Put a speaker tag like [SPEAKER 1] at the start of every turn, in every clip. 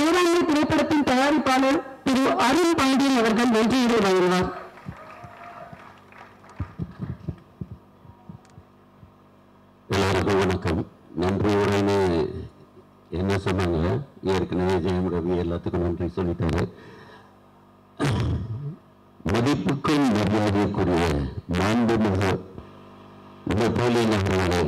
[SPEAKER 1] வேளாண்மை திரைப்படத்தின் தயாரிப்பாளர் திரு அருண் பாண்டியன் அவர்கள் நன்றியுரை வழங்குவார்
[SPEAKER 2] எல்லாருக்கும் வணக்கம் நன்றி உரைன்னு என்ன சொன்னாங்க ஏற்கனவே ஜெயம் ரவி எல்லாத்துக்கும் நன்றி சொல்லிட்டாரு மதிப்புக்கும் மரியாதைக்குரிய மாண்புமிகு நெப்போலியன் அவர்களே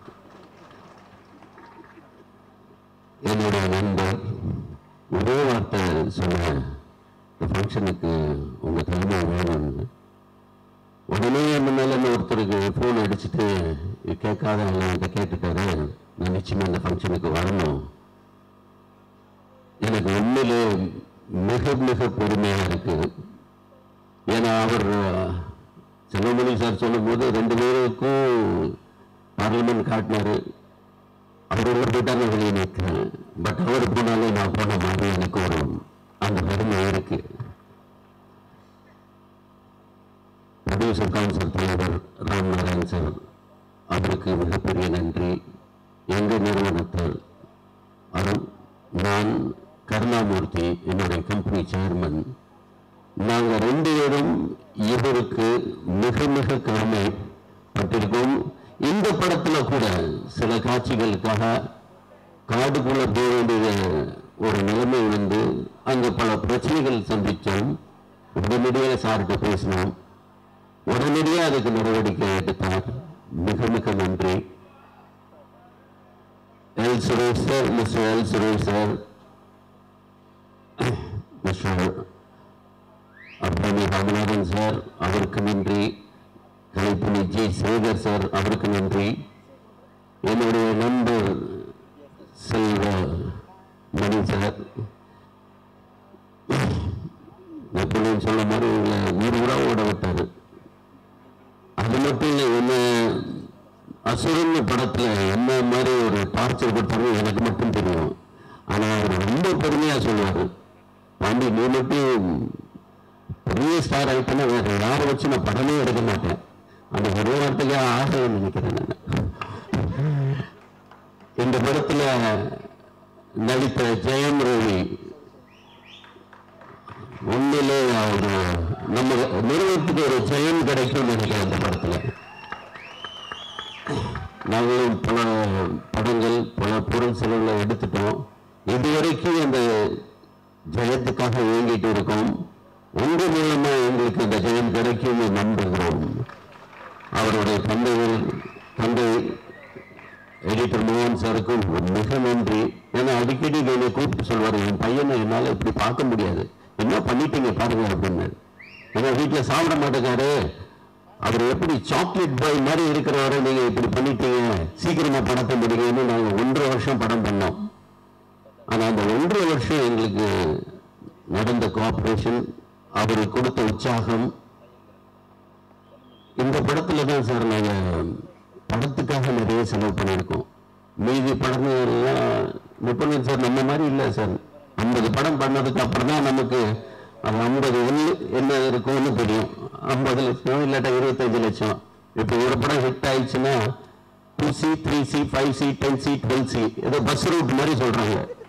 [SPEAKER 2] என்னுடைய நண்பர் ஒரே வார்த்தை சொன்ன இந்த ஃபங்க்ஷனுக்கு உங்க தலைமை வேணும்னு உடனே என்ன மேல ஒருத்தருக்கு ஃபோன் அடிச்சுட்டு கேட்காத என்கிட்ட கேட்டுட்டாரு நான் நிச்சயமா இந்த ஃபங்க்ஷனுக்கு வரணும் எனக்கு உண்மையிலே மிக மிக பெருமையா இருக்கு ஏன்னா அவர் செல்வமணி சார் சொல்லும்போது ரெண்டு பேருக்கும் பார்லிமெண்ட் காட்டினாரு அவர் உள்ள போயிட்டா நான் வெளியே நிற்கிறேன் பட் அவர் போனாலே நான் போன மாதிரி எனக்கு ஒரு அந்த பெருமை இருக்கு ப்ரொடியூசர் கவுன்சில் தலைவர் ராம் நாராயண் சார் அவருக்கு மிகப்பெரிய நன்றி எங்கள் நிறுவனத்தில் அருண் நான் கருணாமூர்த்தி என்னுடைய கம்பெனி சேர்மன் நாங்கள் ரெண்டு பேரும் இவருக்கு மிக மிக கடமை பட்டிருக்கோம் இந்த படத்துல கூட சில காட்சிகளுக்காக காடுக்குள்ள போக வேண்டிய ஒரு நிலைமை வந்து அங்க பல பிரச்சனைகள் சந்திச்சோம் உடனடியாக சார்கிட்ட பேசினோம் உடனடியாக அதுக்கு நடவடிக்கை எடுத்தார் மிக மிக நன்றி L Suresh sir Mister L Suresh sir Mister அப்தானி ராமநாதன் சார் அவருக்கு நன்றி கலைப்புலி ஜி சேகர் சார் அவருக்கு நன்றி என்னுடைய நண்பர் செல்வ மணி சார் நெப்போலியன் சொன்ன மாதிரி உங்களை ஊர் ஊரா ஓட விட்டாரு அது மட்டும் இல்லை என்ன அசுரன் படத்துல என்ன மாதிரி ஒரு டார்ச்சர் கொடுத்தாரு எனக்கு மட்டும் தெரியும் ஆனா அவர் ரொம்ப பெருமையா சொல்லுவாரு பாண்டி நீ மட்டும் பெரிய ஸ்டார் ஆயிட்டேன்னா வேற யாரை வச்சு நான் படமே எடுக்க மாட்டேன் அந்த ஒரே வார்த்தைக்கு ஆசை நினைக்கிறேன் நான் இந்த படத்துல நடித்த ஜெயம் ரவி உண்மையிலே ஒரு நம்ம நிறுவனத்துக்கு ஒரு ஜெயம் கிடைக்கும் நினைக்கிறேன் இந்த படத்துல நாங்களும் பல படங்கள் பல பொருள் செலவுகளை எடுத்துட்டோம் இதுவரைக்கும் அந்த ஜெயத்துக்காக இயங்கிட்டு இருக்கோம் உங்க மூலமா எங்களுக்கு இந்த ஜெயம் கிடைக்கும் நம்புகிறோம் அவருடைய தந்தைகள் தந்தை எடிட்டர் மோகன் சாருக்கும் மிக நன்றி ஏன்னா அடிக்கடி என்னை கூப்பிட்டு சொல்வாரு என் பையனை என்னால இப்படி பார்க்க முடியாது என்ன பண்ணிட்டீங்க பாருங்க அப்படின்னு ஏன்னா வீட்டுல சாப்பிட மாட்டேங்காரு அவர் எப்படி சாக்லேட் பாய் மாதிரி இருக்கிறவரை நீங்க இப்படி பண்ணிட்டீங்க சீக்கிரமா படத்தை முடியுங்கன்னு நாங்க ஒன்றரை வருஷம் படம் பண்ணோம் ஆனா அந்த ஒன்றரை வருஷம் எங்களுக்கு நடந்த கோஆபரேஷன் அவர் கொடுத்த உற்சாகம் இந்த படத்துல தான் சார் நாங்க படத்துக்காக நிறைய செலவு பண்ணியிருக்கோம் மீதி படங்கள் எல்லாம் நெப்போலியன் சார் நம்ம மாதிரி இல்லை சார் ஐம்பது படம் பண்ணதுக்கு அப்புறம் தான் நமக்கு அது ஐம்பது ஒன்று என்ன இருக்கும்னு தெரியும் ஐம்பது லட்சம் இல்லாட்டா இருபத்தஞ்சு லட்சம் இப்போ ஒரு படம் ஹிட் ஆயிடுச்சுன்னா two C three C five C ten C twelve C ஏதோ பஸ் ரூட் மாதிரி சொல்றாங்க